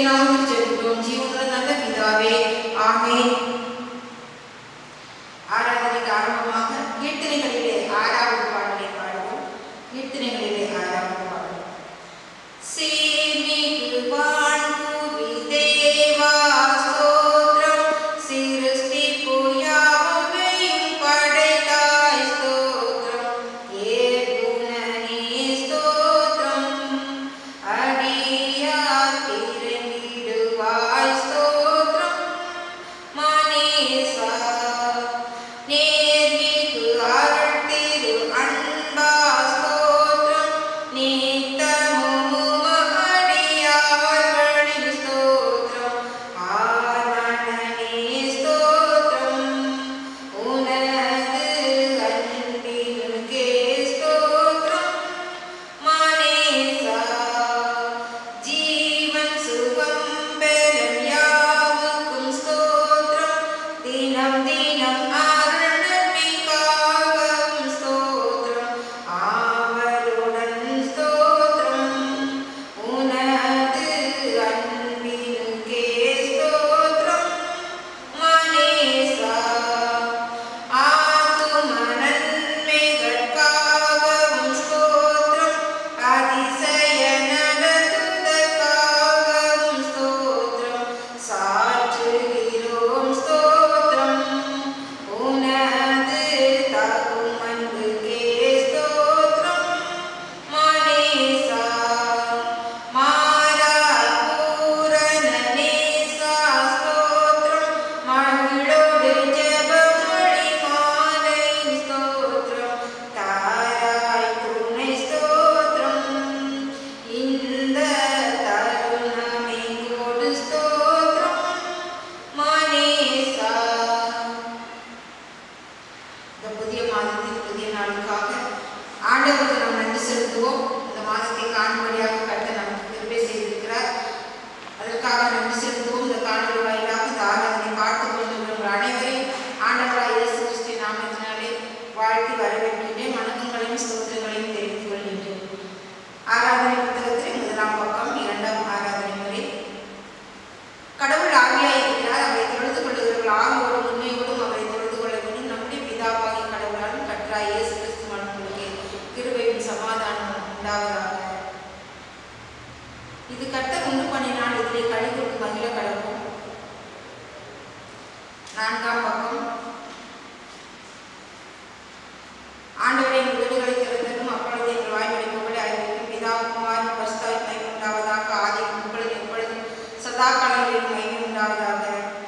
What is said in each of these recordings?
நாமத்தில் ஜெபிக்கிறோம் ஜீவனுள்ள நல்ல பிதாவே ஆமென் ஆராதனைக்கு ஆரம்பமாக கீர்த்தனைகளிலே ஆறாவது பாடலை பாடுவோம் கீர்த்தனைகளிலே ஆறாவது பாடல் சீர்மிகு வான்புவி தேவா ஸ்தோத்திரம் சிருஷ்டிப்பு யாவையும் படைத்தாய் ஸ்தோத்திரம் ஏகுணனே ஸ்தோத்திரம் அடியார் திரண்டிடுவாய் ஸ்தோத்திரம் மனேசா நேர்மிகு அருள் திரு அன்பா ஸ்தோத்திரம் நீத்தமும் உமடியார்களின் ஸ்தோத்திரம் ஆரணனே ஸ்தோத்திரம் உனது அன்பினுக்கே ஸ்தோத்திரம் மனேசா ஜீவன் சுகம் பெறும் யாவுக்கும் ஸ்தோத்திரம் தினம் தினம் அருள் நன்மைக்காகவும் ஸ்தோத்திரம் ஆவலுடன் ஸ்தோத்திரம் உனது அன்பினுக்கே ஸ்தோத்திரம் மனேசா ஆத்தும நன்மைகளுக்காகவும் ஸ்தோத்திரம் அதிசய நலத்துதற்காகவும் ஸ்தோத்திரம் சாற்றுகிறோம் ஸ்தோத்திரம் உனது தகும் அன்புக்கே ஸ்தோத்திரம் மனேசா மாறா பூரண நேசா ஸ்தோத்திரம் மகிழோடு ஜெபமொழி மாலை ஸ்தோத்திரம் தாராய் துணை ஸ்தோத்திரம் இந்த தருணமே கோடு ஸ்தோத்திரம் மனேசா இந்த புதிய மாதத்தின் புதிய நாளுக்காக ஆண்டவருக்கு நாம் நன்றி செலுத்துவோம் இந்த மாதத்தை காணும்படியாக கட்ட நமக்கு கிருபை செய்திருக்கிறார் அதற்காக நன்றி செலுத்துவோம் இந்த காணொலி வாயிலாக இந்த ஆராதனை பார்த்து கொண்டிருக்கிற அனைவரையும் ஆண்டவராய் இயேசு கிறிஸ்து நாமத்தினாலே வாழ்த்தி வரவேற்கின்றேன் வணக்கங்களையும் ஸ்தோத்திரங்களையும் தெரிவித்துக் கொள்கின்றேன் ஆராதனை புத்தகத்தில் முதலாம் பக்கம் இரண்டாம் ஆராதனை முறை கடவுள் ஆவியாய் இருக்கிறார் அவரை தொழுது கொள்ளுகிறவர்கள் ஆவியோடும் உண்மையோடும் அவரை தொழுது கொள்ள வேண்டும் நம்முடைய பிதாவாகி கடவுளாலும் கற்றாய் இயேசு கிறிஸ்து மனங்களுக்கு கிருபையும் சமாதானமும் உண்டாவதாக இது கர்த்தர் உண்டு பண்ணினால் இதிலே கழி கொண்டு மகிழ கடக்கும் நான்காம் பக்கம் ஆண்டவரை உதடுகளை திறந்ததும் அப்பொழுது எங்கள் வாய்மொழிப்பபடி அறிவிக்கும் பிதாவுக்குமார் பரிசுத்தாய் மகிமை உண்டாவதாக ஆதி முன்பொழுது எப்பொழுதும் சதா காலங்களில் மகிமை உண்டாவதாக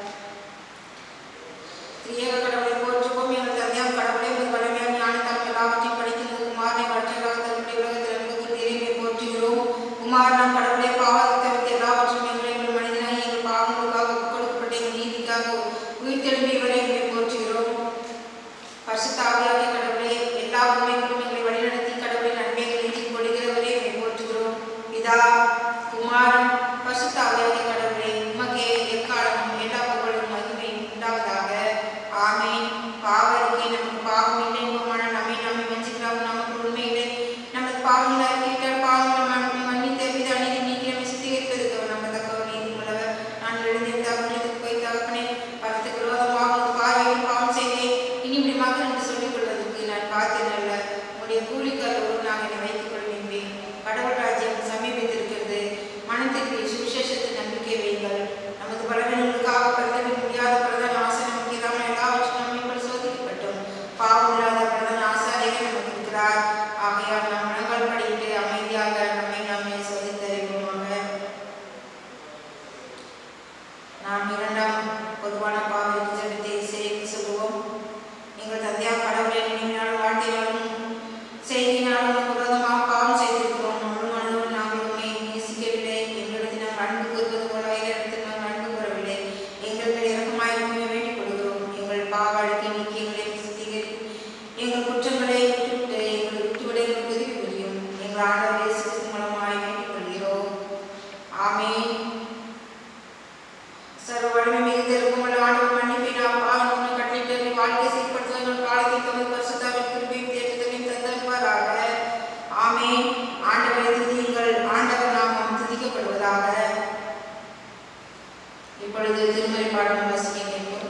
திரியேக கடவுளை போற்றுவோம் எங்கள் தந்தையாம் கடவுளை உங்கள் வலிமையான ஞானத்தால் எல்லாவற்றையும் படிக்கும் குமாரனை வற்றலாக தன்னுடைய உலகத்தில் அன்புக்கு திரைமை போற்றுகிறோம் குமார் நாம் கடவுளை பாவத்தை தவிர்த்து எல்லாவற்றையும் எங்களை எங்கள் மனிதனாய் எங்கள் பாவங்களுக்காக ஒப்புக் கொடுக்கப்பட்ட எங்கள் நீதிக்காக உயிர்த்தெழும்பியவரை எங்களை போற்றுகிறோம் பரிசுத்தாவியாக கடவுளே எல்லா உண்மைகளும் எங்களை வழிநடத்தி கடவுளின் நன்மைகளை ஈட்டிக் கொள்கிறவரே எங்களை போற்றுகிறோம் பிதா குமாரன் பரிசுத்தாவியாக கடவுளே உமக்கே எக்காலமும் எல்லா புகழும் மகிமை உண்டாவதாக ஆமென் பாவருக்கே நமக்கு பாவம் இல்லை என்பமான நம்மை நம்மை வஞ்சிக்கிறோம் நமக்கு உண்மை இல்லை நமது பாவங்களை அறிக்கையிட்டால் பாவங்களை மன் மன்னித்த பிதா நீதி நீக்கி நம்மை சுத்திகரிப்பதற்கு அவர் நம்ம தக்கவர் நீதி உள்ளவர் நான் எழுந்திருந்த அவர்களுக்கு போய் தகப்பனே பரத்துக்கு விரோதமாக உமது பார்வையில் பாவம் செய்தேன் இனி இப்படிமாக என்று சொல்லிக் கொள்வதற்கு நான் பார்த்தேன் அல்ல உங்களுடைய கூலிக்கார ஒரு நான் என்னை வைத்துக் கொள்கின்றேன் கடவுள் ராஜ்யம் சமீபித்திருக்கிறது மனத்திற்கு சுவிசேஷத்தை நம்பிக்கை வைங்கள் நமது பலவீனங்களுக்காக பிரதம முடியாத பிரதான ஆசை நமக்கு இல்லாமல் எல்லாவற்றும் நம்மை பரிசோதிக்கப்பட்டும் பாவம் இல்லாத பிரதான ஆசாரியர்கள் நமக்கு இருக்கிறார் ஆகையால் நாம் முழங்கால் படியிட்டு அமைதியாக நம்மை நாமே சோதித்தறிவோமாக நாம் இரண்டாம் பொதுவான பாவை ஜெபத்தை செய்து சொல்லுவோம் எங்கள் தந்தையார் கடவுளை நினைவினாலும் வாழ்க்கையினாலும் செய்தினாலும் விரோதமாக பாவம் செய்திருக்கிறோம் முழு மனதோடு நாங்கள் உண்மை நேசிக்கவில்லை எங்களிடத்தில் நாங்கள் அன்பு கூறுவது போல இடத்தில் நாங்கள் அன்பு கூறவில்லை எங்கள் மேல் இறக்கமாயிருக்குமே வேண்டிக் கொள்கிறோம் எங்கள் பாவ அழுக்கை நீக்கி எங்களை சுத்திகரி எங்கள் குற்றங்களை விட்டுவிட்டு எங்களை விட்டுவிட எங்களுக்கு உதவி புரியும் எங்கள் ஆண்டவர் இயேசு கிறிஸ்து மூலமாய் வேண்டிக் கொள்கிறோம் ஆமென் சர்வ வலிமை மிகுந்த இருக்குமல்ல ஆண்டவர் மன்னிப்பை நாம் பாவம் உண்மை கட்டளையிட்டு வாழ்க்கை செயல்படுத்துவதன் காலத்தை தமிழ் பரிசுத்தாவின் கிருபையும் தேற்றத்தையும் தந்தருப்பாராக ஆமென் ஆண்டவரை துதியுங்கள் ஆண்டவர் நாமம் துதிக்கப்படுவதாக இப்பொழுது திருமறை பாடம் வாசிக்க கேட்போம்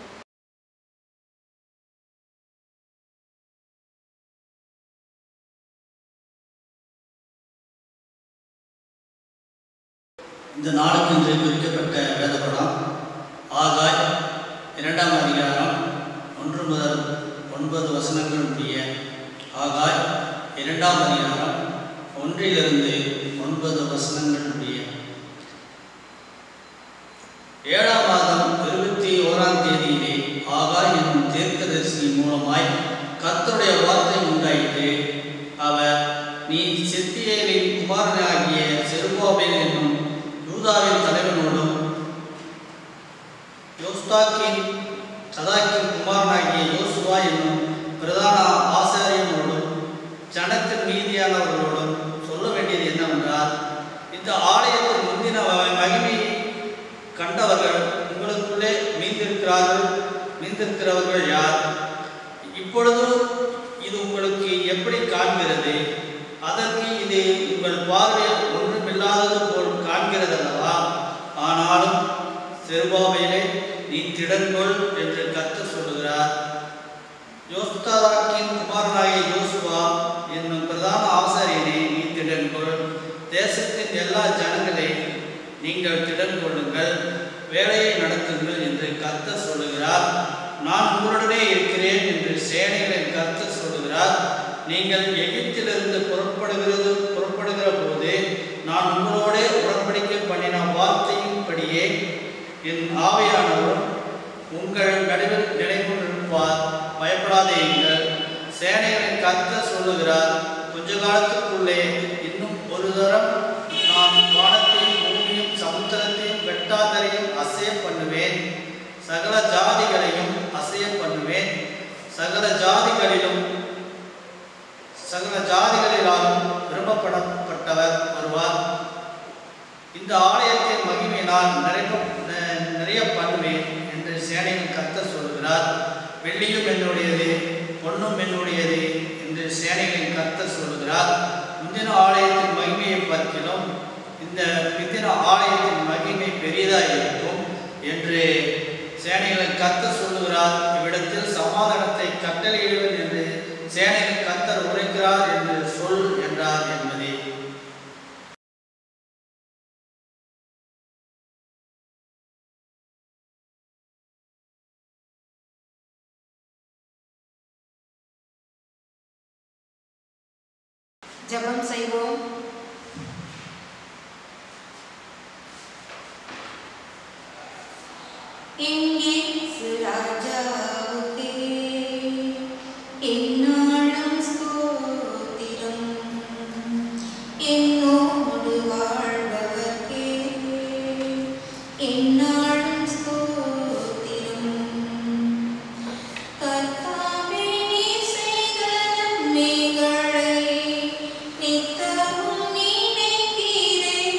இந்த நாளுக்கு இன்று குறிக்கப்பட்ட வேதப்படம் ஆகாய் இரண்டாம் அதிகாரம் ஒன்று முதல் ஒன்பது வசனங்கள் முடிய ஆகாய் இரண்டாம் அதிகாரம் ஒன்றிலிருந்து ஒன்பது வசனங்கள் முடிய ஏழாம் மாதம் இருபத்தி ஓராம் தேதியிலே ஆகாய் என்னும் தீர்க்கதரிசி மூலமாய் கர்த்தருடைய வார்த்தை உண்டாயிற்று அவர் நீ செத்தியேலின் குமாரனாகிய செருபாபேல் என்னும் யூதாவின் தலைவனோடும் யோஸ்தாக்கின் சதாக்கின் குமாரனாகிய யோசுவா என்னும் பிரதான ஆசாரியனோடும் ஜனத்தின் மீதியானவர்களோடும் சொல்ல வேண்டியது என்னவென்றால் இந்த ஆலயத்தின் முந்தின ம- மகிமையை கண்டவர்கள் உங்களுக்குள்ளே மீந்திருக்கிறார்கள் மீந்திருக்கிறவர்கள் யார் இப்பொழுது இது உங்களுக்கு எப்படி காண்கிறது அதற்கு இது உங்கள் பார்வையில் ஒன்றுமில்லாதது போல் காண்கிறது அல்லவா ஆனாலும் செருபாபையிலே நீ திடன்கொள் என்று கர்த்தர் சொல்லுகிறார் யோஸ்தாராக்கின் குமாரனாகிய யோசுவா என்னும் பிரதான ஆசாரியனை நீ திடன்கொள் தேசத்தின் எல்லா ஜனங்களே நீங்கள் திடன் கொள்ளுங்கள் வேலையை நடத்துங்கள் என்று கர்த்தர் சொல்லுகிறார் நான் உங்களுடனே இருக்கிறேன் என்று சேனைகளின் கர்த்தர் சொல்லுகிறார் நீங்கள் எகிப்திலிருந்து புறப்படுகிறது புறப்படுகிற போது நான் உங்களோடே உடன்படிக்கை பண்ணின வார்த்தையின்படியே என் ஆவியானவர் உங்கள் நடுவில் நிலைகொண்டிருப்பார் பயப்படாதேயுங்கள் சேனைகளின் கர்த்தர் சொல்லுகிறார் கொஞ்ச காலத்துக்குள்ளே இன்னும் ஒரு தரம் நான் வானத்தையும் பூமியும் சமுத்திரத்தையும் வெட்டாந்தரையும் அசைய பண்ணுவேன் சகல ஜாதிகளையும் அசைய பண்ணுவேன் சகல ஜாதிகளிலும் சகல ஜாதிகளிலாலும் விரும்பப்படப்பட்டவர் வருவார் இந்த ஆலயத்தின் மகிமையினால் நிறைய ந- நிறைய பண்ணுவேன் என்று சேனையின் கர்த்தர் சொல்கிறார் வெள்ளியும் என்னுடையது பொன்னும் என்னுடையது என்று சேனைகளின் கர்த்தர் சொல்கிறார் முந்தின ஆலயத்தின் மகிமையை பார்க்கிலும் இந்த பிந்தின ஆலயத்தின் மகிமை பெரியதாக இருக்கும் என்று சேனைகளின் கர்த்தர் சொல்லுகிறார் இவ்விடத்தில் சமாதானத்தை கட்டளையிடுவேன் என்று சேனையின் கர்த்தர் உரைக்கிறார் என்று சொல் என்றார் என்பதே ஜெபம் செய்வோம் எங்கே ராஜாவுக்கே என்னாலும் ஸ்தோத்திரம் என்னோடு வாழ்பவர்க்கே என்னாலும் ஸ்தோத்திரம் கர்த்தாவே நீர் செய்த நன்மைகளை நித்தமும் நினைக்கிறேன்.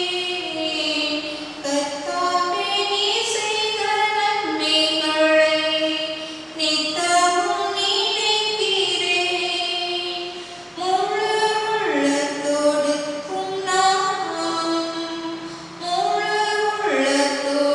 கர்த்தாவே நீர் செய்த நன்மைகளை நித்தமும் நினைக்கிறேன். முழு உள்ளத்தோடு உம் நாமம் முழு உள்ளத்தோடு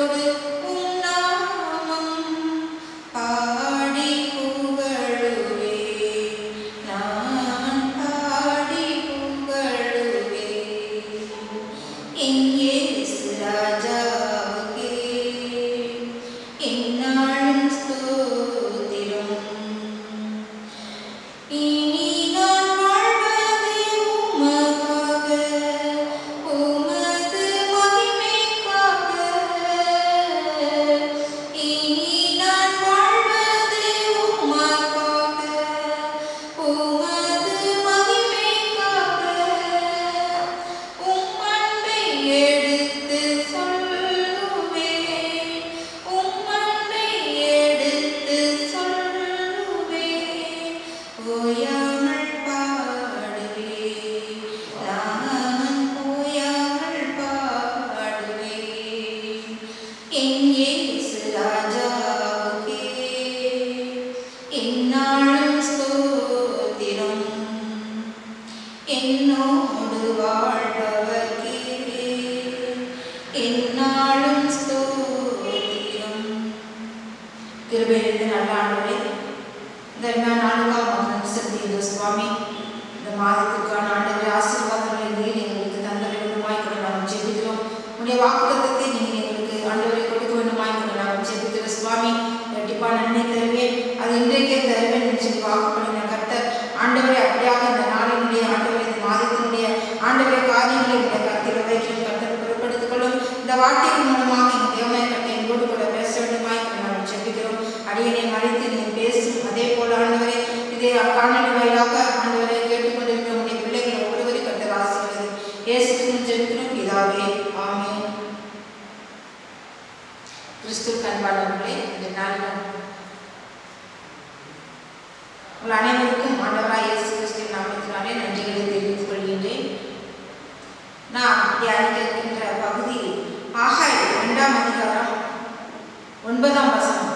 உங்களுடைய வாக்குத்தத்தத்தை நீங்கள் எங்களுக்கு ஆண்டவரை கொடுக்க வேண்டுமாய் உங்களை நாங்கள் ஜெபிக்கிற சுவாமி கண்டிப்பா நன்மை தருவேன் அது இன்றைக்கே தருவேன் என்று சொல்லி வாக்கு பண்ணின கர்த்தர் ஆண்டவரை அப்படியாக இந்த நாளினுடைய ஆண்டவரை இந்த மாதத்தினுடைய ஆண்டவரை காரியங்களை இந்த கருத்தில் வைக்கும் கர்த்தர் பொருட்படுத்திக் கொள்ளும் இந்த வார்த்தையின் மூலமாக எங்கள் தேவனை கட்டை எங்களோடு கூட பேச வேண்டுமாய் உங்களை நாங்கள் ஜெபிக்கிறோம் அடியனை மறைத்து நீ பேசும் அதே போல ஆண்டவரே இதே காணொலி வாயிலாக ஆண்டவரை கேட்டுக்கொண்டிருக்கிற உடைய பிள்ளைகளை ஒருவரை கர்த்தர் ஆசீர்வதி இயேசுவின் ஜெபிக்கிறோம் பிதாவே ஆமென் கிறிஸ்து கண்பாளர்களே இந்த நாளிலும் உங்கள் அனைவருக்கும் ஆண்டவராய் இயேசு கிறிஸ்துவின் நாமத்தினாலே நன்றிகளை தெரிவித்துக் கொள்கின்றேன் நாம் தியானிக்க இருக்கின்ற பகுதி ஆகாய் இரண்டாம் அதிகாரம் ஒன்பதாம் வசனம்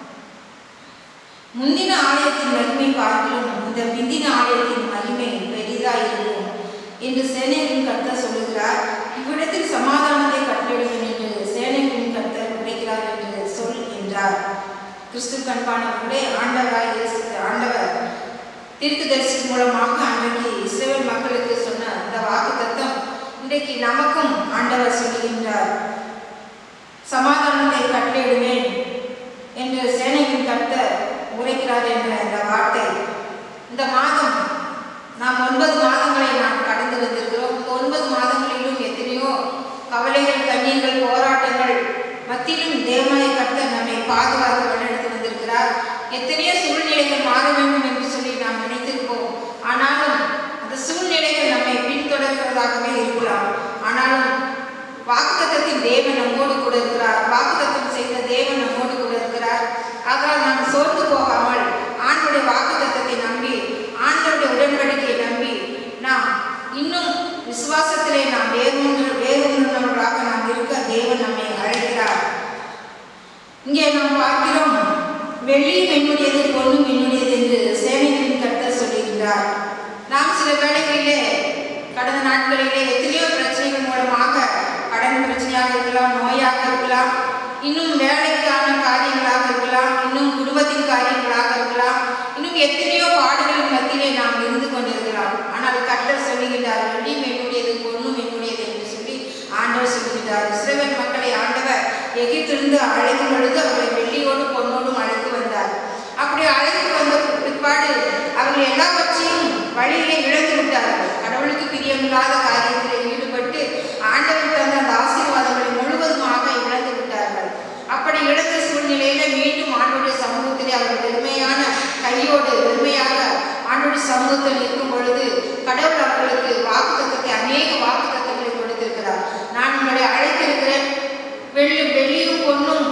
முந்தின ஆலயத்தின் மகிமை பார்க்கிலும் இந்த பிந்தின ஆலயத்தின் மகிமை பெரிதாய் இருக்கும் என்று சேனையின் கர்த்தர் சொல்லுகிறார் இவ்விடத்தில் சமாதானத்தை கட்டளையிடும் என்று சேனையின் கர்த்தர் உரைக்கிறார் என்று சொல் என்றார் கிறிஸ்து கண்பானவர்களே ஆண்டவராய் இயேசு ஆண்டவர் தீர்க்கதரிசி மூலமாக அன்றைக்கு இஸ்ரேல் மக்களுக்கு சொன்ன அந்த வாக்கு தத்தம் இன்றைக்கு நமக்கும் ஆண்டவர் சொல்லுகின்றார் சமாதானத்தை கட்டளையிடுவேன் என்று சேனையின் கர்த்தர் உரைக்கிறார் என்ற இந்த வார்த்தை இந்த மாதம் நாம் ஒன்பது மாதங்களை நாம் கடந்து வந்திருக்கிறோம் இந்த ஒன்பது மாதங்களிலும் எத்தனையோ கவலைகள் கண்ணீர்கள் போராட்டங்கள் மத்தியிலும் தேவனாய கர்த்தர் நம்மை பாதுகாத்து வழிநடத்தி வந்திருக்கிறார் எத்தனையோ சூழ்நிலைகள் மாற வேண்டும் என்று சொல்லி நாம் நினைத்திருப்போம் ஆனாலும் அந்த சூழ்நிலைகள் நம்மை பின்தொடர்கிறதாகவே இருக்கலாம் ஆனாலும் வாக்குத்தத்தின் தேவன் நம்மோடு கூட இருக்கிறார் வாக்குத்தத்தம் செய்த தேவன் நம்மோடு கூட இருக்கிறார் ஆகால் நாம் சோர்ந்து போகாமல் ஆண்டுடைய வாக்குத்தத்தத்தை நம்பி ஆண்டவருடைய உடன்படிக்கையை நம்பி நாம் இன்னும் விசுவாசத்திலே நாம் வேறுன்ற வேறுன்றவர்களாக நாம் இருக்க தேவன் நம்மை அழைக்கிறார் இங்கே நாம் பார்க்கிறோம் வெள்ளியும் என்னுடையது பொண்ணும் என்னுடையது என்று சேனைகளின் கர்த்தர் சொல்லுகின்றார் நாம் சில வேளைகளிலே கடந்த நாட்களிலே எத்தனையோ பிரச்சனைகள் மூலமாக கடன் பிரச்சனையாக இருக்கலாம் நோயாக இருக்கலாம் இன்னும் வேலைக்கான காரியங்களாக இருக்கலாம் இன்னும் குடும்பத்தின் காரியங்களாக இருக்கலாம் இன்னும் எத்தனையோ பாடுகளின் மத்தியிலே நாம் இருந்து கொண்டிருக்கலாம் ஆனால் கர்த்தர் சொல்லுகின்றார் வெள்ளியும் என்னுடையது பொண்ணும் என்னுடையது என்று சொல்லி ஆண்டவர் சொல்லுகின்றார் இஸ்ரவேல் மக்களை ஆண்டவர் எகிப்திலிருந்து அழைக்கும் பொழுது அவர்களை வெள்ளியோடு பொன்னோடும் அழைத்து வந்தார் அப்படி அழைத்து வந்த பிற்பாடு அவர்கள் எல்லாவற்றையும் வழியிலே இழந்து விட்டார்கள் கடவுளுக்கு பிரியமில்லாத காரியத்தில் ஈடுபட்டு ஆண்டவர் தந்த அந்த ஆசீர்வாதங்களை முழுவதுமாக இழந்து விட்டார்கள் அப்படி இழந்த சூழ்நிலையில மீண்டும் ஆண்டோடைய சமூகத்திலே அவர்கள் வெறுமையான கையோடு வெறுமையாக ஆண்டோடைய சமூகத்தில் இருக்கும் பொழுது கடவுள் அவர்களுக்கு வாக்குத்தத்தத்தை அநேக வாக்குத்தத்தங்களை கொடுத்திருக்கிறார் நான் உங்களை அழைத்திருக்கிறேன் வெள்ளி வெள்ளியும் பொன்னும்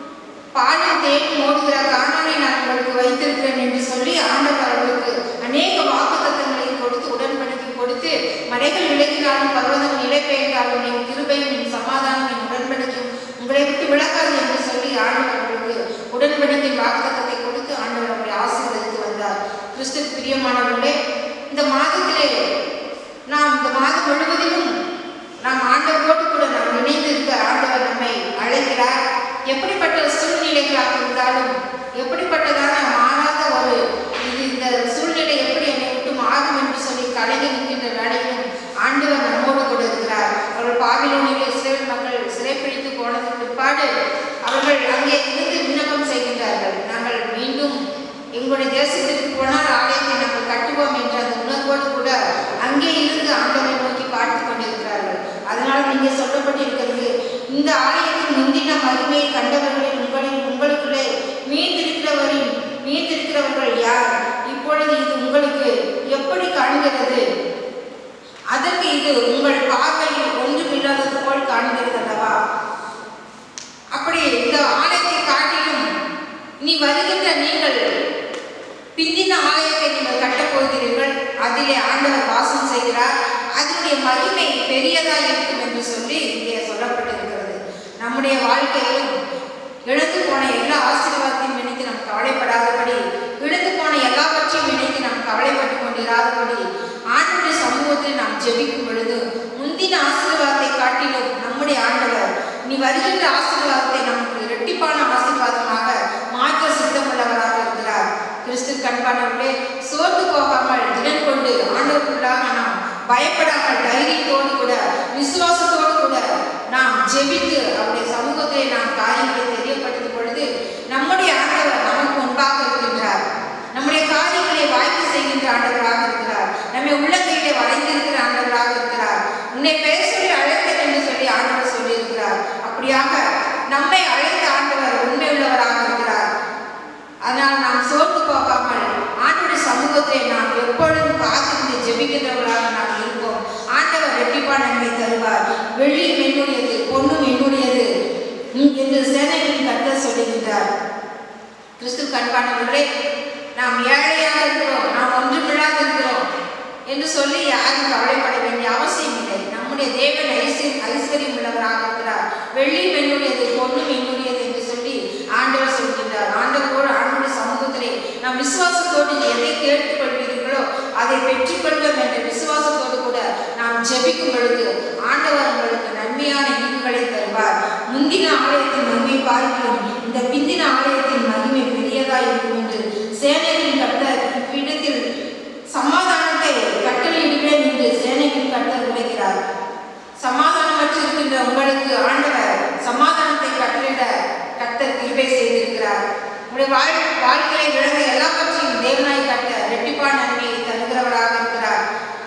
பாலும் தேனும் ஓடுகிற காணொலி நான் உங்களுக்கு வைத்திருக்கிறேன் என்று சொல்லி ஆண்டவர் அவர்களுக்கு அநேக வாக்குத்தத்தங்களை கொடுத்து உடன்படிக்கை கொடுத்து மலைகள் விலகினாலும் பர்வதம் நிலை பெயர்ந்தாலும் என் கிருபையும் என் சமாதானம் என் உடன்படிக்கையும் உங்களை விட்டு விலகாது என்று சொல்லி ஆண்டவர் அவர்களுக்கு உடன்படிக்கை வாக்குத்தத்தத்தை கொடுத்து ஆண்டவர் அவரை ஆசீர்வதித்து வந்தார் கிறிஸ்து பிரியமானவர்களே இந்த மாதத்திலே நாம் இந்த மாதம் முழுவதிலும் நாம் ஆண்டவரோடு கூட நாம் இணைந்து இருக்க ஆண்டவர் நம்மை அழைக்கிறார் எப்படிப்பட்ட சூழ்நிலைகளாக இருந்தாலும் எப்படிப்பட்டதான மாறாத ஒரு இது இந்த சூழ்நிலை எப்படி என்னை விட்டு மாறும் என்று சொல்லி கலங்கி நிற்கின்ற வேலையிலும் ஆண்டவர் நம்மோடு கூட இருக்கிறார் அவர்கள் பாபிலோனிலே இஸ்ரேல் மக்கள் சிறைப்பிடித்து போனதற்கு பிற்பாடு அவர்கள் அங்கே இருந்து விண்ணப்பம் செய்கின்றார்கள் நாங்கள் மீண்டும் எங்களுடைய தேசத்திற்கு போனால் ஆலயத்தை நாங்கள் கட்டுவோம் என்ற அந்த உணர்வோடு கூட அங்கே இருந்து ஆண்டவரை நோக்கி பார்த்து கொண்டிருக்கிறார்கள் அதனால் நீங்க சொல்லப்பட்டிருக்கிறது இந்த ஆலயத்தின் முந்தின மகிமையை கண்டவர்களில் உங்களில் உங்களுக்குள்ளே மீந்திருக்கிறவரின் மீந்திருக்கிறவர்கள் யார் இப்பொழுது இது உங்களுக்கு எப்படி காண்கிறது அதற்கு இது உங்கள் பார்வையில் ஒன்றுமில்லாதது போல் காண்கிறது அல்லவா அப்படி இந்த ஆலயத்தை காட்டிலும் நீ வருகின்ற நீங்கள் பிந்தின ஆலயத்தை நீங்கள் கட்டப் போகிறீர்கள் அதிலே ஆண்டவர் வாசம் செய்கிறார் அதனுடைய மகிமை பெரியதாக இருக்கும் என்று சொல்லி இங்கே சொல்லப்பட்டிருக்கிறது நம்முடைய வாழ்க்கையிலும் இழந்து போன எல்லா ஆசீர்வாதத்தையும் நினைத்து நாம் கவலைப்படாதபடி இழந்து போன எல்லாவற்றையும் நினைத்து நாம் கவலைப்பட்டு கொண்டிராதபடி ஆண்டுடைய சமூகத்தில் நாம் ஜெபிக்கும் பொழுது முந்தின ஆசீர்வாதத்தை காட்டிலும் நம்முடைய ஆண்டவர் நீ வருகின்ற ஆசீர்வாதத்தை நமக்கு இரட்டிப்பான ஆசீர்வாதமாக மாற்ற சித்தமுள்ளவராக இருக்கிறார் கிறிஸ்து கண்பானவர்களே சோர்ந்து போகாமல் திடன் கொண்டு ஆண்டவருக்குள்ளாக நாம் பயப்படாமல் தைரியத்தோடு கூட விசுவாசத்தோடு கூட நாம் ஜெபித்து அவருடைய சமூகத்திலே நாம் காரியங்களை தெரியப்படுத்தும் பொழுது நம்முடைய ஆண்டவர் நமக்கு முன்பாக இருக்கின்றார் நம்முடைய காரியங்களை வாய்ப்பு செய்கின்ற ஆண்டவராக இருக்கிறார் நம்மை உள்ளங்கையிலே வரைந்திருக்கிற ஆண்டவராக இருக்கிறார் உன்னை பேர் சொல்லி அழைத்தேன் என்று சொல்லி ஆண்டவர் சொல்லியிருக்கிறார் அப்படியாக நம்மை அழைத்த ஆண்டவர் உண்மை உள்ளவராக இருக்கிறார் அதனால் நாம் சோர்ந்து போகாமல் ஆண்டவருடைய சமூகத்தை நாம் எப்பொழுதும் காத்திருந்து ஜெபிக்கின்றவர்களாக நாம் இருப்போம் ஆண்டவர் ரெட்டிப்பா நன்மை தருவார் வெள்ளியும் என்னுடையது பொண்ணும் என்னுடையது உம் என்று சேனைகளின் கர்த்தர் சொல்லுகின்றார் கிறிஸ்து கண்பானவர்களே நாம் ஏழையாக இருக்கிறோம் நாம் ஒன்றுமில்லாத இருக்கிறோம் என்று சொல்லி யாரும் கவலைப்பட வேண்டிய அவசியம் இல்லை நம்முடைய தேவன் ஐஸ்வர்யம் ஐஸ்வர்யம் உள்ளவராக இருக்கிறார் வெள்ளி என்னுடையது பொண்ணும் என்னுடையது என்று சொல்லி ஆண்டவர் சொல்கின்றார் ஆண்டவரோடு ஆண்டவருடைய சமூகத்திலே நாம் விசுவாசத்தோடு எதை கேட்டுக்கொள்வீர்களோ அதை பெற்றுக்கொள்வோம் என்ற விசுவாசத்தோடு கூட நாம் ஜெபிக்கும் பொழுது ஆண்டவர் உங்களுக்கு நன்மையான ஈவுகளை தருவார் முந்தின ஆலயத்தின் மகிமை பார்க்கிறோம் இந்த பிந்தின ஆலயத்தின் மகிமை பெரியதாக இருக்கும் என்று சேனைகளின் கர்த்தர் இவ்விடத்தில் சமாதானத்தை கட்டளையிடுவேன் என்று சேனைகளின் கர்த்தர் உரைக்கிறார் சமாதானமற்று இருக்கின்ற உங்களுக்கு ஆண்டவர் சமாதானத்தை கட்டளையிட கர்த்தர் கிருபை செய்திருக்கிறார் உங்களுடைய வாழ் வாழ்க்கையை விளங்க எல்லாவற்றையும் தேவனாய் கட்ட ரெட்டிப்பான நன்மையை தருகிறவராக இருக்கிறார்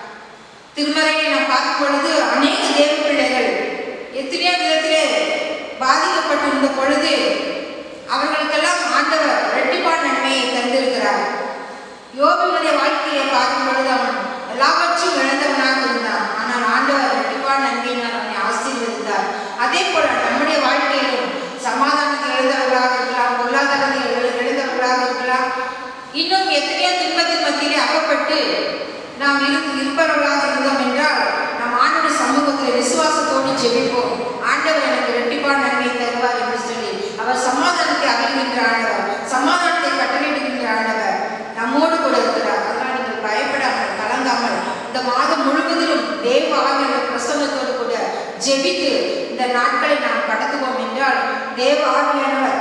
திருமறையை நாம் பார்க்கும் பொழுது அநேக தேவ பிள்ளைகள் எத்தனையோ விதத்திலே பாதிக்கப்பட்டிருந்த பொழுது அவர்களுக்கெல்லாம் ஆண்டவர் ரெட்டிப்பான நன்மையை தந்திருக்கிறார் யோபினுடைய வாழ்க்கையை பார்க்கும் பொழுது அவன் எல்லாவற்றையும் இழந்தவனாக இருந்தான் ஆனால் ஆண்டவர் ரெட்டிப்பான நன்மையினால் அவனை ஆசீர்வதித்தார் அதே போல நம்முடைய வாழ்க்கையிலும் சமாதானத்தை இழந்தவர்களாக இருக்கலாம் பொருளாதாரத்தை இழ- இழந்தவர்களாக இருக்கலாம் இன்னும் எத்தனையோ துன்பத்தின் மத்தியிலே அகப்பட்டு நாம் இரு இருப்பவர்களாக இருந்தோம் என்றால் நம் ஆண்டவர் சமூகத்தில் விசுவாசத்தோடு ஜெபிப்போம் ஆண்டவர் எனக்கு ரெட்டிப்பான நன்மை தருவார் என்று சொல்லி அவர் சமாதானத்தை அகழ்கின்ற ஆண்டவர் சமாதானத்தை கட்டளையிடுகின்ற ஆண்டவர் நம்மோடு கூட இருக்கிறார் அதனால் நீங்கள் பயப்படாமல் கலங்காமல் இந்த மாதம் முழுவதிலும் தேவ ஆவியான பிரசன்னத்தோடு கூட ஜெபித்து இந்த நாட்களை நாம் கடத்துவோம் என்றால் தேவ ஆவியானவர்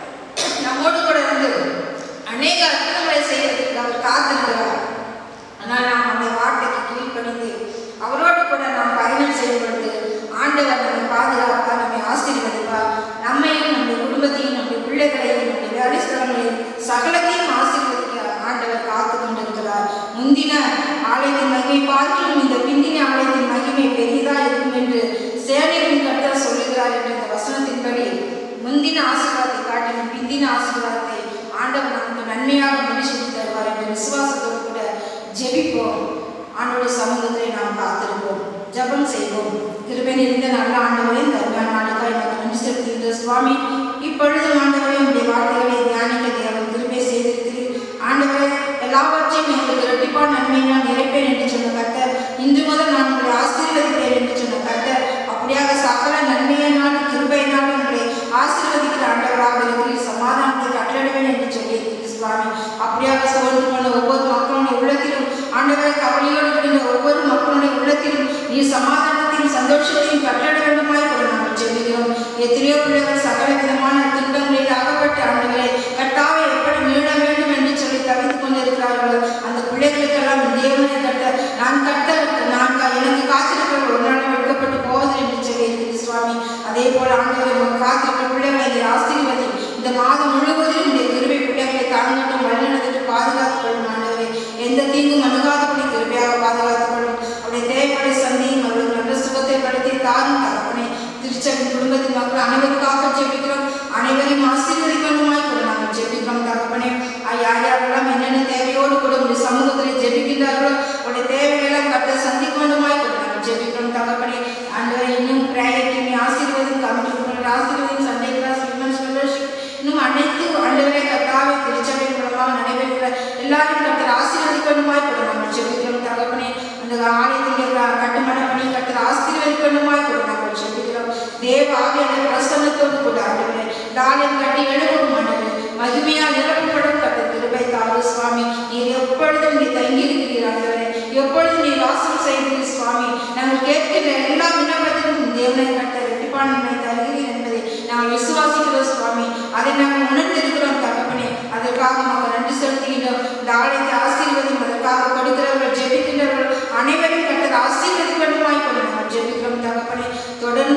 நம்மோடு கூட இருந்து அநேக அற்புதங்களை செய்யறதுக்கு அவர் காத்திருக்கிறார் ஆனால் நாம் அந்த வார்த்தைக்கு கீழ்ப்படிந்து அவரோடு கூட நாம் பயணம் செய்யும் பொழுது ஆண்டவர் நம்மை பாதுகாப்பார் நம்மை ஆசீர்வதிப்பார் நம்மையும் நம்முடைய குடும்பத்தையும் நம்முடைய பிள்ளைகளையும் நம்முடைய வேலை ஸ்தலங்களையும் சகலத்தையும் ஆசீர்வதிக்க ஆண்டவர் காத்து கொண்டிருக்கிறார் முந்தின ஆலயத்தின் மகிமை பார்க்கிலும் இந்த பிந்தின ஆலயத்தின் மகிமை பெரிதா இருக்கும் என்று சேனைகளின் கர்த்தர் சொல்லுகிறார் என்ற இந்த வசனத்தின்படி முந்தின ஆசீர்வாதத்தை காட்டிலும் பிந்தின ஆசீர்வாதத்தை ஆண்டவர் நமக்கு நன்மையாக மனுஷனுக்கு தருவார் என்ற விசுவாசத்தோடு கூட ஜெபிப்போம் ஆண்டோடைய சமூகத்தை நாம் காத்திருப்போம் ஜெபம் செய்வோம் கிருபை நிறைந்த நல்ல ஆண்டவரே தருமையான நாளுக்காக எனக்கு நன்றி செலுத்துகின்ற சுவாமி இப்பொழுது ஆண்டவரே உடைய வார்த்தைகளை தியானிக்க தேவன் கிருபை செய்திருக்கிறீர் ஆண்டவரே எல்லாவற்றையும் எங்களுக்கு இரட்டிப்பான நன்மையினால் நிறைப்பேன் என்று சொன்ன கர்த்தர் இன்று முதல் நான் உங்களை ஆசீர்வதிப்பேன் என்று சொன்ன கர்த்தர் அப்படியாக சகல நன்மையினால் கிருபையினால் உங்களை ஆசீர்வதிக்கிற ஆண்டவராக இருக்கிறீர் சமாதானத்தை கட்டளிடுவேன் என்று சொல்லியிருக்கிறீர் சுவாமி அப்படியாக சோர்ந்து போன ஒவ்வொரு மக்களுடைய உள்ளத்திலும் ஆண்டவரை கவலையோடு இருக்கின்ற ஒவ்வொரு மக்களுடைய உள்ளத்திலும் நீ சமாதானத்தையும் சந்தோஷத்தையும் கட்டளை வேண்டுமாய் கூட நாங்கள் ஜெபிக்கிறோம் எத்தனையோ பிள்ளைகள் சகல விதமான துன்பங்களில் அகப்பட்ட ஆண்டுகளை கட்டாவை எப்படி மீள வேண்டும் என்று சொல்லி தவித்துக் கொண்டிருக்கிறார்களோ அந்த பிள்ளைகளுக்கெல்லாம் தேவனை கட்ட நான் கட்ட நான் க- எனக்கு காத்திருக்கிற ஒரு நாள் வெட்கப்பட்டு போவதில்லை என்று சொல்லி இருக்கிறது சுவாமி அதே போல ஆண்டவரை உமக்கு காத்திருக்கிற பிள்ளைகளை நீர் ஆசீர்வதி இந்த மாதம் முழுவதிலும் இந்த கிருபை பிள்ளைகளை தாங்கட்டும் வழிநடத்திட்டு பாதுகாத்துக் கொள்ளும் ஆண்டவரே எந்த தீங்கும் அணுகாதபடி கிருபையாக பாதுகாத்துக் கொள்ளும் அவருடைய தேவைகளை சந்தியும் அவர்களுக்கு நல்ல சுகத்தை படுத்தி தாரும் தகப்பனே திருச்சபை குடும்பத்தின் மக்கள் அனைவருக்காக ஜெபிக்கிறோம் அனைவரையும் ஆசீர்வதிக்க வேண்டுமாய் கூட நாங்கள் ஜெபிக்கிறோம் தகப்பனே ஆ, யார் யாரெல்லாம் என்னென்ன தேவையோடு கூட உடைய சமூகத்தில் ஜெபிக்கின்றார்களோ உடைய தேவைகளை கட்ட சந்திக்க வேண்டுமாய் கூட நாங்கள் ஜெபிக்கிறோம் தகப்பனே ஆண்டவரை இன்னும் பிரேயர் டீம் ஆசீர்வதியும் கமிட்டி ஆசீர்வதியும் சண்டே கிளாஸ் விமன்ஸ் ஃபெலோஷிப் இன்னும் அனைத்து ஆண்டவரை கத்தாவை திருச்சபை மூலமாக நடைபெறுகிற எல்லாரும் கத்தர் ஆசீர்வதிக்க வேண்டுமாய் கூட நாங்கள் ஜெபிக்கிறோம் தகப்பனே அந்த ஆலயத்தில் கட்டுமன பணி கத்தர் ஆசீர்வதிக்க வேண்டுமாய் கூட நாங்கள் ஜெபிக்கிறோம் தேவ ஆவியான பிரசன்னத்தோடு கூட ஆண்டவரே இந்த ஆலயம் கட்டி எழுப்பவும் ஆண்டவரே மகிமையால் நிரப்பப்படும் கத்தர் கிருபை தாரு சுவாமி நீர் எப்பொழுதும் நீ தங்கியிருக்கிறீர் ஆண்டவரே எப்பொழுதும் நீ வாசம் செய்கிறீர் சுவாமி நாங்கள் கேட்கின்ற எல்லா விண்ணப்பத்திற்கும் தேவனை கட்ட வெட்டிப்பான நன்மை தருகிறீர் என்பதை நாங்கள் விசுவாசிக்கிறோம் சுவாமி அதை நாங்கள் உணர்ந்திருக்கிறோம் தகப்பனே அதற்காக நாங்கள் நன்றி செலுத்துகின்றோம் இந்த ஆலயத்தை ஆசீர்வதியும் அதற்காக கொடுக்கிறவர்கள் ஜெபிக்கின்றவர்கள் அனைவரையும் கட்டர் ஆசீர்வதிக்க வேண்டுமாய் கொண்டு நாங்கள் ஜெபிக்கிறோம் தகப்பனே தொடர்ந்து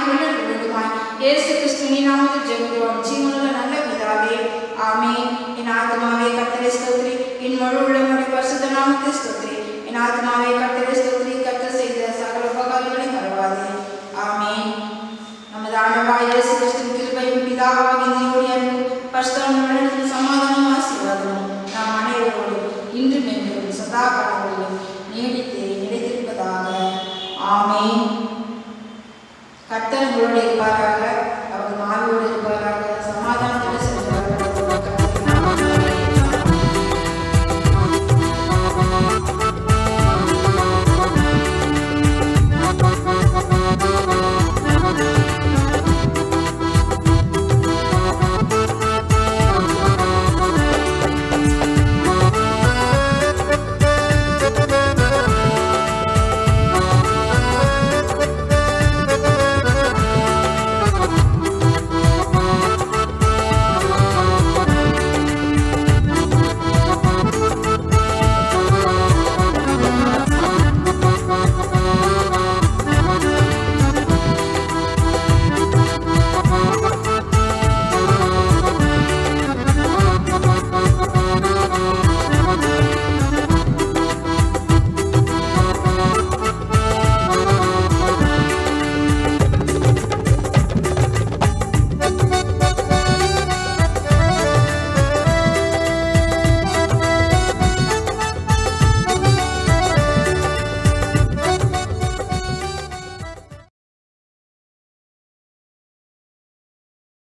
ஆவியுடன் ஒழுங்குமாய் இயேசு கிறிஸ்துவின் நாமத்தில் ஜெபிக்கிறோம் ஜீவனுள்ள நல்ல பிதாவே ஆமென் என் ஆத்மாவே கர்த்தரை ஸ்தோத்திரி என் முழு உள்ளமுடைய பரிசுத்த நாமத்தை ஸ்தோத்திரி என் ஆத்மாவே கர்த்தரை ஸ்தோத்திரி கர்த்தர் செய்த சகல உபகாரங்களை மறவாதே ஆமென் நமது ஆண்டவராய் இயேசு கிறிஸ்துவின் கிருபையும் பிதாவாகிய தேவனுடைய அன்பும் பரிசுத்தமும் சமாதானம் ஆசீர்வாதமும் நாம் அனைவரோடும் இன்று மென்மேலும் சதா காலங்களிலும் நீடித்து நிலைத்திருப்பதாக ஆமென் கர்த்தர் உங்களோடு இருப்பாராக